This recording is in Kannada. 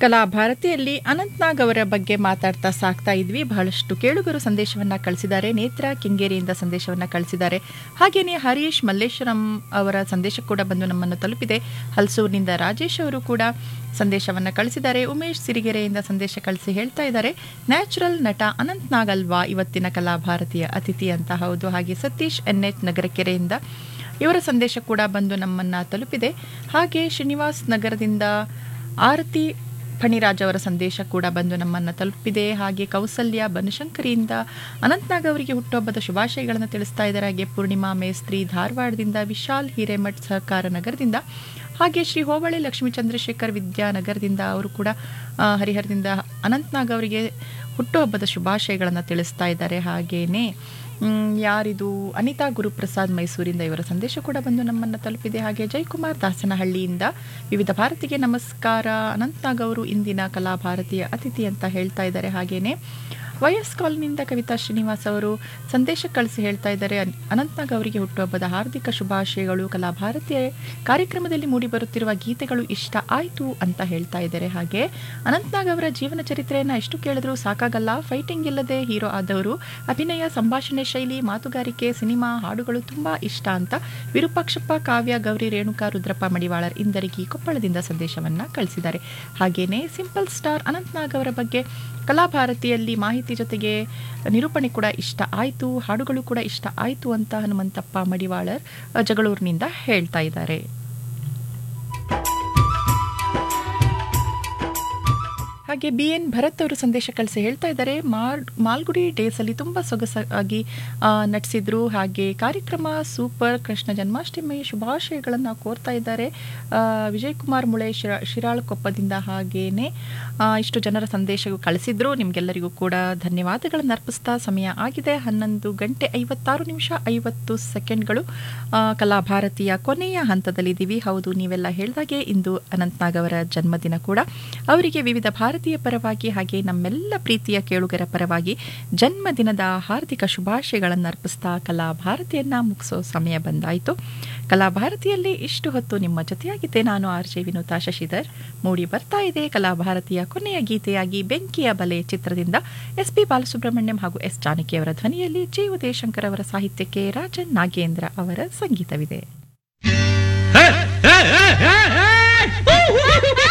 ಕಲಾ ಭಾರತಿಯಲ್ಲಿ ಅನಂತ್ನಾಗ್ ಅವರ ಬಗ್ಗೆ ಮಾತಾಡ್ತಾ ಸಾಕ್ತಾ ಇದ್ವಿ ಬಹಳಷ್ಟು ಕೇಳುಗರು ಸಂದೇಶವನ್ನ ಕಳಿಸಿದ್ದಾರೆ ನೇತ್ರ ಕೆಂಗೇರಿಯಿಂದ ಸಂದೇಶವನ್ನ ಕಳಿಸಿದ್ದಾರೆ ಹಾಗೇನೆ ಹರೀಶ್ ಮಲ್ಲೇಶ್ವರಂ ಅವರ ಸಂದೇಶ ಕೂಡ ಬಂದು ನಮ್ಮನ್ನು ತಲುಪಿದೆ ಹಲ್ಸೂರಿನಿಂದ ರಾಜೇಶ್ ಅವರು ಕೂಡ ಸಂದೇಶವನ್ನ ಕಳಿಸಿದ್ದಾರೆ ಉಮೇಶ್ ಸಿರಿಗೆರೆಯಿಂದ ಸಂದೇಶ ಕಳಿಸಿ ಹೇಳ್ತಾ ಇದ್ದಾರೆ ನ್ಯಾಚುರಲ್ ನಟ ಅನಂತ್ನಾಗ್ ಅಲ್ವಾ ಇವತ್ತಿನ ಕಲಾ ಭಾರತೀಯ ಅತಿಥಿ ಅಂತ ಹೌದು ಹಾಗೆ ಸತೀಶ್ ಎನ್ ಎಚ್ ನಗರಕೆರೆಯಿಂದ ಇವರ ಸಂದೇಶ ಕೂಡ ಬಂದು ನಮ್ಮನ್ನ ತಲುಪಿದೆ ಹಾಗೆ ಶ್ರೀನಿವಾಸ್ ನಗರದಿಂದ ಆರತಿ ಫಣಿರಾಜ್ ಅವರ ಸಂದೇಶ ಕೂಡ ಬಂದು ನಮ್ಮನ್ನ ತಲುಪಿದೆ ಹಾಗೆ ಕೌಸಲ್ಯ ಬನಶಂಕರಿಯಿಂದ ಅನಂತ್ನಾಗ್ ಅವರಿಗೆ ಹುಟ್ಟುಹಬ್ಬದ ಶುಭಾಶಯಗಳನ್ನು ತಿಳಿಸ್ತಾ ಇದ್ದಾರೆ ಹಾಗೆ ಪೂರ್ಣಿಮಾ ಮೇಸ್ತ್ರಿ ಧಾರವಾಡದಿಂದ ವಿಶಾಲ್ ಹಿರೇಮಠ್ ಸಹಕಾರ ನಗರದಿಂದ ಹಾಗೆ ಶ್ರೀ ಹೋಬಳಿ ಲಕ್ಷ್ಮೀ ಚಂದ್ರಶೇಖರ್ ವಿದ್ಯಾನಗರದಿಂದ ಅವರು ಕೂಡ ಆ, ಹರಿಹರದಿಂದ ಅನಂತ್ನಾಗ್ ಅವರಿಗೆ ಹುಟ್ಟುಹಬ್ಬದ ಶುಭಾಶಯಗಳನ್ನು ತಿಳಿಸ್ತಾ ಇದ್ದಾರೆ ಹಾಗೇನೆ ಮ್, ಯಾರಿದು ಅನಿತಾ ಗುರುಪ್ರಸಾದ್ ಮೈಸೂರಿಂದ ಇವರ ಸಂದೇಶ ಕೂಡ ಬಂದು ನಮ್ಮನ್ನು ತಲುಪಿದೆ ಹಾಗೆ ಜಯಕುಮಾರ್ ದಾಸನಹಳ್ಳಿಯಿಂದ ವಿವಿಧ ಭಾರತಿಗೆ ನಮಸ್ಕಾರ ಅನಂತ್ನಾಗ್ ಅವರು ಇಂದಿನ ಕಲಾ ಭಾರತೀಯ ಅತಿಥಿ ಅಂತ ಹೇಳ್ತಾ ಇದ್ದಾರೆ ಹಾಗೇನೆ ವೈಎಸ್ ಕಾಲನಿಂದ ಕವಿತಾ ಶ್ರೀನಿವಾಸ್ ಅವರು ಸಂದೇಶ ಕಳಿಸಿ ಹೇಳ್ತಾ ಇದ್ದಾರೆ ಅನ್- ಅನಂತ್ನಾಗ್ ಅವರಿಗೆ ಹುಟ್ಟುಹಬ್ಬದ ಹಾರ್ದಿಕ ಶುಭಾಶಯಗಳು ಕಲಾ ಭಾರತೀಯ ಕಾರ್ಯಕ್ರಮದಲ್ಲಿ ಮೂಡಿಬರುತ್ತಿರುವ ಗೀತೆಗಳು ಇಷ್ಟ ಆಯಿತು ಅಂತ ಹೇಳ್ತಾ ಇದ್ದಾರೆ ಹಾಗೆ ಅನಂತ್ನಾಗ್ ಅವರ ಜೀವನ ಚರಿತ್ರೆಯನ್ನು ಎಷ್ಟು ಕೇಳಿದ್ರೂ ಸಾಕಾಗಲ್ಲ ಫೈಟಿಂಗ್ ಇಲ್ಲದೆ ಹೀರೋ ಆದವರು ಅಭಿನಯ ಸಂಭಾಷಣೆ ಶೈಲಿ ಮಾತುಗಾರಿಕೆ ಸಿನಿಮಾ ಹಾಡುಗಳು ತುಂಬಾ ಇಷ್ಟ ಅಂತ ವಿರೂಪಾಕ್ಷಪ್ಪ ಕಾವ್ಯ ಗೌರಿ ರೇಣುಕಾ ರುದ್ರಪ್ಪ ಮಡಿವಾಳರ್ ಇಂದರಿಗೆ ಕೊಪ್ಪಳದಿಂದ ಸಂದೇಶವನ್ನ ಕಳಿಸಿದ್ದಾರೆ ಹಾಗೇನೆ ಸಿಂಪಲ್ ಸ್ಟಾರ್ ಅನಂತ್ನಾಗ್ ಅವರ ಬಗ್ಗೆ ಕಲಾಭಾರತಿಯಲ್ಲಿ ಮಾಹಿತಿ ಜೊತೆಗೆ ನಿರೂಪಣೆ ಕೂಡ ಇಷ್ಟ ಆಯಿತು ಹಾಡುಗಳು ಕೂಡ ಇಷ್ಟ ಆಯಿತು ಅಂತ ಹನುಮಂತಪ್ಪ ಮಡಿವಾಳರ್ ಅ, ಜಗಳೂರಿನಿಂದ ಹೇಳ್ತಾ ಇದ್ದಾರೆ ಹಾಗೆ ಬಿ ಎನ್ ಭರತ್ ಅವರು ಸಂದೇಶ ಕಳಿಸಿ ಹೇಳ್ತಾ ಇದ್ದಾರೆ ಮಾರ್ ಮಾಲ್ಗುಡಿ ಡೇಸಲ್ಲಿ ತುಂಬ ಸೊಗಸಾಗಿ ಆ, ನಟಿಸಿದ್ರು ಹಾಗೆ ಕಾರ್ಯಕ್ರಮ ಸೂಪರ್ ಕೃಷ್ಣ ಜನ್ಮಾಷ್ಟಮಿ ಶುಭಾಶಯಗಳನ್ನು ಕೋರ್ತಾ ಇದ್ದಾರೆ ಆ, ವಿಜಯ್ ಕುಮಾರ್ ಮುಳೆ ಶಿರಾ ಶಿರಾಳಕೊಪ್ಪದಿಂದ ಹಾಗೇನೆ ಆ, ಇಷ್ಟು ಜನರ ಸಂದೇಶ ಕಳಿಸಿದ್ರು ನಿಮಗೆಲ್ಲರಿಗೂ ಕೂಡ ಧನ್ಯವಾದಗಳನ್ನು ಅರ್ಪಿಸ್ತಾ ಸಮಯ ಆಗಿದೆ ಹನ್ನೊಂದು ಗಂಟೆ ಐವತ್ತಾರು ನಿಮಿಷ ಐವತ್ತು ಸೆಕೆಂಡ್ಗಳು ಆ, ಕಲಾಭಾರತಿಯ ಕೊನೆಯ ಹಂತದಲ್ಲಿದ್ದೀವಿ ಹೌದು ನೀವೆಲ್ಲ ಹೇಳಿದಾಗೆ ಇಂದು ಅನಂತ್ನಾಗ್ ಅವರ ಜನ್ಮದಿನ ಕೂಡ ಅವರಿಗೆ ವಿವಿಧ ಭಾರತೀಯ ಪರವಾಗಿ ಹಾಗೆ ನಮ್ಮೆಲ್ಲ ಪ್ರೀತಿಯ ಕೇಳುಗರ ಪರವಾಗಿ ಜನ್ಮದಿನದ ಹಾರ್ದಿಕ ಶುಭಾಶಯಗಳನ್ನು ಅರ್ಪಿಸ್ತಾ ಕಲಾ ಭಾರತಿಯನ್ನ ಮುಗಿಸೋ ಸಮಯ ಬಂದಾಯಿತು ಕಲಾ ಭಾರತಿಯಲ್ಲಿ ಇಷ್ಟು ಹೊತ್ತು ನಿಮ್ಮ ಜೊತೆಯಾಗಿದ್ದೆ ನಾನು ಆರ್ ಜೆ ವಿನೋತಾ ಶಶಿಧರ್ ಮೂಡಿ ಬರ್ತಾ ಇದೆ ಕಲಾ ಭಾರತಿಯ ಕೊನೆಯ ಗೀತೆಯಾಗಿ ಬೆಂಕಿಯ ಬಲೆ ಚಿತ್ರದಿಂದ ಎಸ್ ಪಿ ಬಾಲಸುಬ್ರಹ್ಮಣ್ಯಂ ಹಾಗೂ ಎಸ್ ಜಾನಕಿ ಅವರ ಧ್ವನಿಯಲ್ಲಿ ಜಿ ಉದಯಶಂಕರ್ ಅವರ ಸಾಹಿತ್ಯಕ್ಕೆ ರಾಜನ್ ನಾಗೇಂದ್ರ ಅವರ ಸಂಗೀತವಿದೆ Hey, hey, hey, hey, hey!